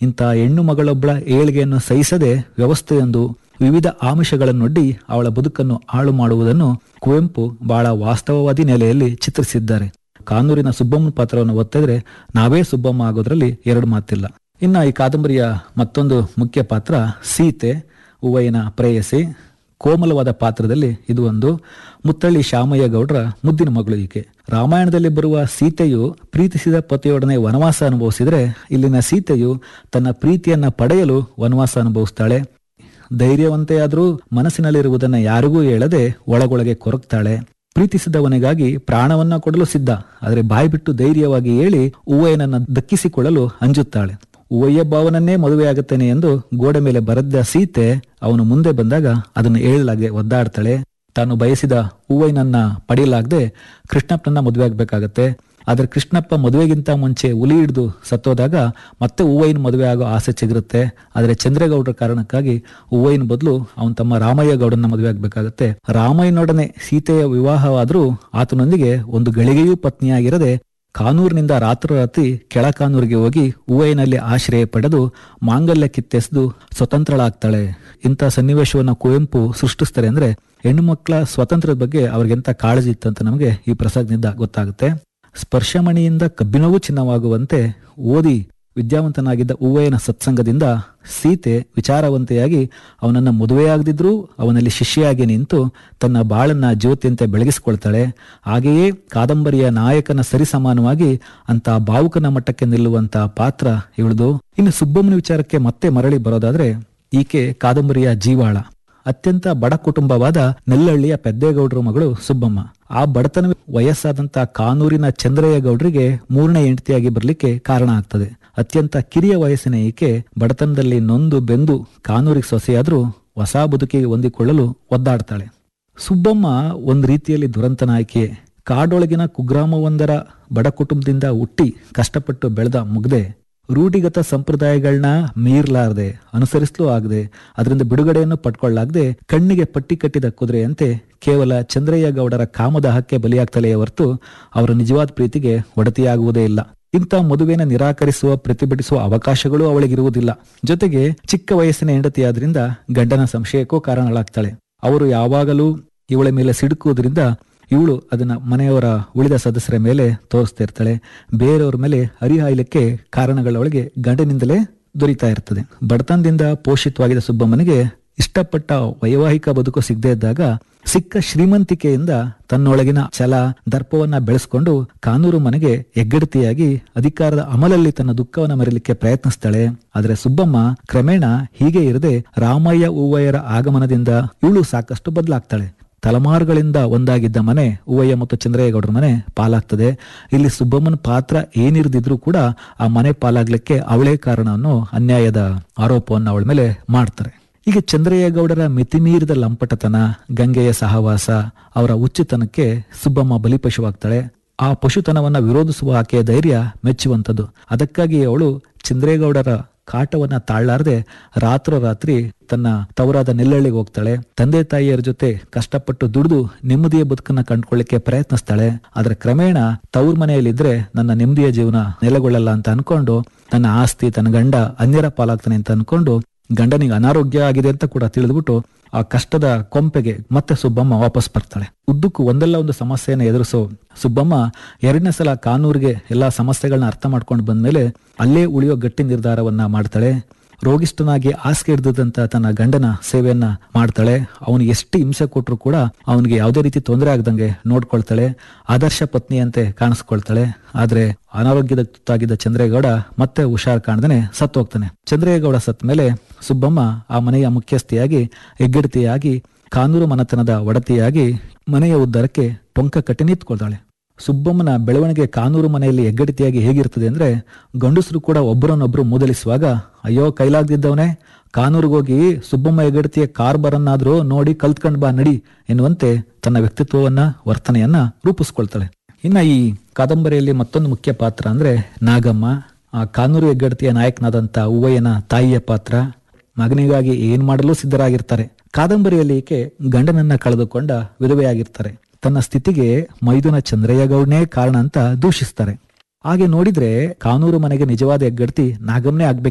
ಇಂಥ ಹೆಣ್ಣು ಮಗಳೊಬ್ಬಳ ಏಳಿಗೆಯನ್ನು ಸಹಿಸದೆ ವ್ಯವಸ್ಥೆಯೊಂದು ವಿವಿಧ ಆಮಿಷಗಳನ್ನೊಡ್ಡಿ ಅವಳ ಬದುಕನ್ನು ಹಾಳು ಮಾಡುವುದನ್ನು ಕುವೆಂಪು ಬಹಳ ವಾಸ್ತವವಾದಿ ನೆಲೆಯಲ್ಲಿ ಚಿತ್ರಿಸಿದ್ದಾರೆ ಕಾನೂರಿನ ಸುಬ್ಬಮ್ಮನ ಪಾತ್ರವನ್ನು ಒತ್ತಿದ್ರೆ ನಾವೇ ಸುಬ್ಬಮ್ಮ ಆಗೋದ್ರಲ್ಲಿ ಎರಡು ಮಾತಿಲ್ಲ ಇನ್ನು ಈ ಕಾದಂಬರಿಯ ಮತ್ತೊಂದು ಮುಖ್ಯ ಪಾತ್ರ ಸೀತೆ ಹೂವಯ್ಯನ ಪ್ರೇಯಸಿ ಕೋಮಲವಾದ ಪಾತ್ರದಲ್ಲಿ ಇದು ಒಂದು ಮುತ್ತಳ್ಳಿ ಶಾಮಯ್ಯ ಗೌಡ್ರ ಮುದ್ದಿನ ಮಗಳು ಈಕೆ ರಾಮಾಯಣದಲ್ಲಿ ಬರುವ ಸೀತೆಯು ಪ್ರೀತಿಸಿದ ಪತಿಯೊಡನೆ ವನವಾಸ ಅನುಭವಿಸಿದರೆ ಇಲ್ಲಿನ ಸೀತೆಯು ತನ್ನ ಪ್ರೀತಿಯನ್ನ ಪಡೆಯಲು ವನವಾಸ ಅನುಭವಿಸ್ತಾಳೆ ಧೈರ್ಯವಂತೆಯಾದರೂ ಮನಸ್ಸಿನಲ್ಲಿರುವುದನ್ನ ಯಾರಿಗೂ ಹೇಳದೆ ಒಳಗೊಳಗೆ ಕೊರಗ್ತಾಳೆ ಪ್ರೀತಿಸಿದವನಿಗಾಗಿ ಪ್ರಾಣವನ್ನ ಕೊಡಲು ಸಿದ್ಧ ಆದರೆ ಬಾಯ್ಬಿಟ್ಟು ಧೈರ್ಯವಾಗಿ ಹೇಳಿ ಹೂವಯ್ಯನನ್ನ ದಕ್ಕಿಸಿಕೊಳ್ಳಲು ಅಂಜುತ್ತಾಳೆ ಹೂವಯ್ಯ ಭಾವನನ್ನೇ ಮದುವೆಯಾಗುತ್ತೇನೆ ಎಂದು ಗೋಡೆ ಮೇಲೆ ಬರೆದ ಸೀತೆ ಅವನು ಮುಂದೆ ಬಂದಾಗ ಅದನ್ನು ಹೇಳಲಾಗೆ ಒದ್ದಾಡ್ತಾಳೆ ತಾನು ಬಯಸಿದ ಹೂವಯ್ಯನನ್ನ ಪಡೆಯಲಾಗದೆ ಕೃಷ್ಣಪ್ಪನನ್ನ ಮದುವೆ ಆಗ್ಬೇಕಾಗತ್ತೆ ಆದ್ರೆ ಕೃಷ್ಣಪ್ಪ ಮದುವೆಗಿಂತ ಮುಂಚೆ ಹುಲಿ ಹಿಡಿದು ಸತ್ತೋದಾಗ ಮತ್ತೆ ಹೂವಯ್ಯನ ಮದುವೆ ಆಗೋ ಆಸೆ ಚಿಗುರುತ್ತೆ ಆದ್ರೆ ಚಂದ್ರೇಗೌಡರ ಕಾರಣಕ್ಕಾಗಿ ಹೂವಯ್ಯನ ಬದಲು ಅವನ ತಮ್ಮ ರಾಮಯ್ಯ ಗೌಡನ ಮದುವೆ ಆಗ್ಬೇಕಾಗತ್ತೆ ರಾಮಯ್ಯನೊಡನೆ ಸೀತೆಯ ವಿವಾಹವಾದ್ರೂ ಆತನೊಂದಿಗೆ ಒಂದು ಗಳಿಗೆಯೂ ಪತ್ನಿಯಾಗಿರದೆ ಕಾನೂರಿನಿಂದ ರಾತ್ರೋರಾತ್ರಿ ಕೆಳ ಕಾನೂರಿಗೆ ಹೋಗಿ ಹೂವಯ್ಯನಲ್ಲಿ ಆಶ್ರಯ ಪಡೆದು ಮಾಂಗಲ್ಯ ಕಿತ್ತೆಸೆದು ಸ್ವತಂತ್ರಳಾಗ್ತಾಳೆ ಇಂಥ ಸನ್ನಿವೇಶವನ್ನ ಕುವೆಂಪು ಸೃಷ್ಟಿಸ್ತಾರೆ ಅಂದ್ರೆ ಹೆಣ್ಣು ಮಕ್ಕಳ ಸ್ವಾತಂತ್ರ್ಯದ ಬಗ್ಗೆ ಅವ್ರಿಗೆಂತ ಕಾಳಜಿ ಇತ್ತು ಅಂತ ನಮಗೆ ಈ ಪ್ರಸಂಗದಿಂದ ಗೊತ್ತಾಗುತ್ತೆ ಸ್ಪರ್ಶಮಣಿಯಿಂದ ಕಬ್ಬಿಣವೂ ಚಿನ್ನವಾಗುವಂತೆ ಓದಿ ವಿದ್ಯಾವಂತನಾಗಿದ್ದ ಹೂವಯ್ಯನ ಸತ್ಸಂಗದಿಂದ ಸೀತೆ ವಿಚಾರವಂತೆಯಾಗಿ ಅವನನ್ನ ಮದುವೆಯಾಗದಿದ್ರೂ ಅವನಲ್ಲಿ ಶಿಷ್ಯೆಯಾಗಿ ನಿಂತು ತನ್ನ ಬಾಳನ್ನ ಜ್ಯೋತಿಯಂತೆ ಬೆಳಗಿಸಿಕೊಳ್ತಾಳೆ ಹಾಗೆಯೇ ಕಾದಂಬರಿಯ ನಾಯಕನ ಸರಿಸಮಾನವಾಗಿ ಅಂತ ಭಾವುಕನ ಮಟ್ಟಕ್ಕೆ ನಿಲ್ಲುವಂತ ಪಾತ್ರ ಇವಳದು ಇನ್ನು ಸುಬ್ಬಮ್ಮನ ವಿಚಾರಕ್ಕೆ ಮತ್ತೆ ಮರಳಿ ಬರೋದಾದ್ರೆ ಈಕೆ ಕಾದಂಬರಿಯ ಜೀವಾಳ ಅತ್ಯಂತ ಬಡ ಕುಟುಂಬವಾದ ನೆಲ್ಲಹಳ್ಳಿಯ ಪೆದ್ದೇಗೌಡರ ಮಗಳು ಸುಬ್ಬಮ್ಮ ಆ ಬಡತನ ವಯಸ್ಸಾದಂತ ಕಾನೂರಿನ ಚಂದ್ರಯ್ಯ ಗೌಡ್ರಿಗೆ ಮೂರನೇ ಹೆಂಡತಿಯಾಗಿ ಬರ್ಲಿಕ್ಕೆ ಕಾರಣ ಆಗ್ತದೆ ಅತ್ಯಂತ ಕಿರಿಯ ವಯಸ್ಸಿನ ಈಕೆ ಬಡತನದಲ್ಲಿ ನೊಂದು ಬೆಂದು ಕಾನೂರಿಗೆ ಸೊಸೆಯಾದ್ರೂ ಹೊಸ ಬದುಕಿಗೆ ಹೊಂದಿಕೊಳ್ಳಲು ಒದ್ದಾಡ್ತಾಳೆ ಸುಬ್ಬಮ್ಮ ಒಂದ್ ರೀತಿಯಲ್ಲಿ ದುರಂತನ ಆಯ್ಕೆ ಕಾಡೊಳಗಿನ ಕುಗ್ರಾಮವೊಂದರ ಬಡ ಕುಟುಂಬದಿಂದ ಹುಟ್ಟಿ ಕಷ್ಟಪಟ್ಟು ಬೆಳೆದ ಮುಗ್ದೆ ರೂಢಿಗತ ಸಂಪ್ರದಾಯಗಳನ್ನ ಮೀರ್ಲಾರ್ದೆ ಅನುಸರಿಸಲೂ ಆಗದೆ ಅದರಿಂದ ಬಿಡುಗಡೆಯನ್ನು ಪಡ್ಕೊಳ್ಳಾಗದೆ ಕಣ್ಣಿಗೆ ಪಟ್ಟಿ ಕಟ್ಟಿದ ಕುದುರೆಯಂತೆ ಕೇವಲ ಚಂದ್ರಯ್ಯ ಗೌಡರ ಕಾಮದಾಹಕ್ಕೆ ಬಲಿಯಾಗ್ತಲೆಯೇ ಹೊರತು ಅವರ ನಿಜವಾದ ಪ್ರೀತಿಗೆ ಒಡತಿಯಾಗುವುದೇ ಇಲ್ಲ ಇಂಥ ಮದುವೆನ ನಿರಾಕರಿಸುವ ಪ್ರತಿಭಟಿಸುವ ಅವಕಾಶಗಳೂ ಅವಳಿಗಿರುವುದಿಲ್ಲ ಜೊತೆಗೆ ಚಿಕ್ಕ ವಯಸ್ಸಿನ ಹೆಂಡತಿಯಾದ್ರಿಂದ ಗಂಡನ ಸಂಶಯಕ್ಕೂ ಕಾರಣಳಾಗ್ತಾಳೆ ಅವರು ಯಾವಾಗಲೂ ಇವಳ ಮೇಲೆ ಸಿಡುಕುವುದರಿಂದ ಇವಳು ಅದನ್ನ ಮನೆಯವರ ಉಳಿದ ಸದಸ್ಯರ ಮೇಲೆ ತೋರಿಸ್ತಾ ಇರ್ತಾಳೆ ಬೇರೆಯವ್ರ ಮೇಲೆ ಹರಿಹಾಯ್ಲಿಕ್ಕೆ ಕಾರಣಗಳೊಳಗೆ ಗಂಡನಿಂದಲೇ ದೊರೀತಾ ಇರ್ತದೆ ಬಡತನದಿಂದ ಪೋಷಿತವಾಗಿದ್ದ ಸುಬ್ಬಮ್ಮನಿಗೆ ಇಷ್ಟಪಟ್ಟ ವೈವಾಹಿಕ ಬದುಕು ಸಿಗದೇ ಇದ್ದಾಗ ಸಿಕ್ಕ ಶ್ರೀಮಂತಿಕೆಯಿಂದ ತನ್ನೊಳಗಿನ ಛಲ ದರ್ಪವನ್ನ ಬೆಳೆಸ್ಕೊಂಡು ಕಾನೂರು ಮನೆಗೆ ಹೆಗ್ಗಡತಿಯಾಗಿ ಅಧಿಕಾರದ ಅಮಲಲ್ಲಿ ತನ್ನ ದುಃಖವನ್ನ ಮರೆಯಲಿಕ್ಕೆ ಪ್ರಯತ್ನಿಸ್ತಾಳೆ ಆದ್ರೆ ಸುಬ್ಬಮ್ಮ ಕ್ರಮೇಣ ಹೀಗೆ ಇರದೆ ರಾಮಯ್ಯ ಹೂವಯ್ಯರ ಆಗಮನದಿಂದ ಇವಳು ಸಾಕಷ್ಟು ಬದಲಾಗ್ತಾಳೆ ತಲೆಮಾರುಗಳಿಂದ ಒಂದಾಗಿದ್ದ ಮನೆ ಹೂವಯ್ಯ ಮತ್ತು ಚಂದ್ರಯ್ಯಗೌಡರ ಮನೆ ಪಾಲಾಗ್ತದೆ ಇಲ್ಲಿ ಸುಬ್ಬಮ್ಮನ ಪಾತ್ರ ಏನಿರದಿದ್ರೂ ಕೂಡ ಆ ಮನೆ ಪಾಲಾಗ್ಲಿಕ್ಕೆ ಅವಳೇ ಕಾರಣ ಅನ್ನೋ ಅನ್ಯಾಯದ ಆರೋಪವನ್ನು ಅವಳ ಮೇಲೆ ಮಾಡ್ತಾರೆ ಈಗ ಚಂದ್ರಯ್ಯಗೌಡರ ಮಿತಿಮೀರಿದ ಲಂಪಟತನ ಗಂಗೆಯ ಸಹವಾಸ ಅವರ ಹುಚ್ಚುತನಕ್ಕೆ ಸುಬ್ಬಮ್ಮ ಬಲಿಪಶುವಾಗ್ತಾಳೆ ಆ ಪಶುತನವನ್ನ ವಿರೋಧಿಸುವ ಆಕೆಯ ಧೈರ್ಯ ಮೆಚ್ಚುವಂಥದ್ದು ಅದಕ್ಕಾಗಿ ಅವಳು ಚಂದ್ರೇಗೌಡರ ಕಾಟವನ್ನ ತಾಳ್ಲಾರದೆ ರಾತ್ರೋರಾತ್ರಿ ತನ್ನ ತವರಾದ ನೆಲ್ಲಳ್ಳಿಗೆ ಹೋಗ್ತಾಳೆ ತಂದೆ ತಾಯಿಯರ ಜೊತೆ ಕಷ್ಟಪಟ್ಟು ದುಡಿದು ನೆಮ್ಮದಿಯ ಬದುಕನ್ನ ಕಂಡುಕೊಳ್ಳಿಕ್ಕೆ ಪ್ರಯತ್ನಿಸ್ತಾಳೆ ಆದ್ರೆ ಕ್ರಮೇಣ ತವ್ರ ಮನೆಯಲ್ಲಿದ್ರೆ ನನ್ನ ನೆಮ್ಮದಿಯ ಜೀವನ ನೆಲೆಗೊಳ್ಳಲ್ಲ ಅಂತ ಅನ್ಕೊಂಡು ತನ್ನ ಆಸ್ತಿ ತನ್ನ ಗಂಡ ಅನ್ಯರ ಪಾಲಾಗ್ತಾನೆ ಅಂತ ಅನ್ಕೊಂಡು ಗಂಡನಿಗೆ ಅನಾರೋಗ್ಯ ಆಗಿದೆ ಅಂತ ಕೂಡ ತಿಳಿದ್ಬಿಟ್ಟು ಆ ಕಷ್ಟದ ಕೊಂಪೆಗೆ ಮತ್ತೆ ಸುಬ್ಬಮ್ಮ ವಾಪಸ್ ಬರ್ತಾಳೆ ಉದ್ದಕ್ಕೂ ಒಂದಲ್ಲ ಒಂದು ಸಮಸ್ಯೆಯನ್ನು ಎದುರಿಸೋ ಸುಬ್ಬಮ್ಮ ಎರಡನೇ ಸಲ ಕಾನೂರಿಗೆ ಎಲ್ಲಾ ಸಮಸ್ಯೆಗಳನ್ನ ಅರ್ಥ ಮಾಡ್ಕೊಂಡು ಬಂದ್ಮೇಲೆ ಅಲ್ಲೇ ಉಳಿಯೋ ಗಟ್ಟಿ ನಿರ್ಧಾರವನ್ನ ಮಾಡ್ತಾಳೆ ರೋಗಿಷ್ಠನಾಗಿ ಹಾಸಿಗೆ ಹಿಡಿದಂತ ತನ್ನ ಗಂಡನ ಸೇವೆಯನ್ನ ಮಾಡ್ತಾಳೆ ಅವನಿಗೆ ಎಷ್ಟು ಹಿಂಸೆ ಕೊಟ್ಟರು ಕೂಡ ಅವನಿಗೆ ಯಾವುದೇ ರೀತಿ ತೊಂದರೆ ಆಗದಂಗೆ ನೋಡ್ಕೊಳ್ತಾಳೆ ಆದರ್ಶ ಪತ್ನಿಯಂತೆ ಕಾಣಿಸ್ಕೊಳ್ತಾಳೆ ಆದ್ರೆ ಅನಾರೋಗ್ಯದ ತುತ್ತಾಗಿದ್ದ ಚಂದ್ರೇಗೌಡ ಮತ್ತೆ ಹುಷಾರ್ ಕಾಣದೇನೆ ಸತ್ತು ಹೋಗ್ತಾನೆ ಚಂದ್ರೇಗೌಡ ಸತ್ತ ಮೇಲೆ ಸುಬ್ಬಮ್ಮ ಆ ಮನೆಯ ಮುಖ್ಯಸ್ಥಿಯಾಗಿ ಹೆಗ್ಗಡತಿಯಾಗಿ ಕಾನೂರು ಮನತನದ ಒಡತಿಯಾಗಿ ಮನೆಯ ಉದ್ಧಾರಕ್ಕೆ ಟೊಂಕ ಕಟ್ಟಿ ನಿಂತ್ಕೊಳ್ತಾಳೆ ಸುಬ್ಬಮ್ಮನ ಬೆಳವಣಿಗೆ ಕಾನೂರು ಮನೆಯಲ್ಲಿ ಹೆಗ್ಗಡತಿಯಾಗಿ ಹೇಗಿರ್ತದೆ ಅಂದ್ರೆ ಗಂಡಸರು ಕೂಡ ಒಬ್ಬರನ್ನೊಬ್ರು ಮೂದಲಿಸುವಾಗ ಅಯ್ಯೋ ಕೈಲಾಗ್ದಿದ್ದವನೇ ಕಾನೂರಿಗೆ ಹೋಗಿ ಸುಬ್ಬಮ್ಮ ಹೆಗ್ಗಡತಿಯ ಕಾರ್ಬರನ್ನಾದ್ರೂ ನೋಡಿ ಕಲ್ತ್ಕೊಂಡ್ ಬಾ ನಡಿ ಎನ್ನುವಂತೆ ತನ್ನ ವ್ಯಕ್ತಿತ್ವವನ್ನ ವರ್ತನೆಯನ್ನ ರೂಪಿಸ್ಕೊಳ್ತಾಳೆ ಇನ್ನ ಈ ಕಾದಂಬರಿಯಲ್ಲಿ ಮತ್ತೊಂದು ಮುಖ್ಯ ಪಾತ್ರ ಅಂದ್ರೆ ನಾಗಮ್ಮ ಆ ಕಾನೂರು ಹೆಗ್ಗಡತಿಯ ನಾಯಕನಾದಂತ ಹೂವಯ್ಯನ ತಾಯಿಯ ಪಾತ್ರ ಮಗನಿಗಾಗಿ ಏನ್ ಮಾಡಲು ಸಿದ್ಧರಾಗಿರ್ತಾರೆ ಕಾದಂಬರಿಯಲ್ಲಿ ಈಕೆ ಗಂಡನನ್ನ ಕಳೆದುಕೊಂಡ ವಿಧವೆಯಾಗಿರ್ತಾರೆ ತನ್ನ ಸ್ಥಿತಿಗೆ ಮೈದುನ ಚಂದ್ರಯ್ಯಗೌಡನೇ ಕಾರಣ ಅಂತ ದೂಷಿಸ್ತಾರೆ ಹಾಗೆ ನೋಡಿದ್ರೆ ಕಾನೂರು ಮನೆಗೆ ನಿಜವಾದ ಹೆಗ್ಗಡ್ತಿ ನಾಗಮ್ನೇ ಆಗ್ಬೇಕು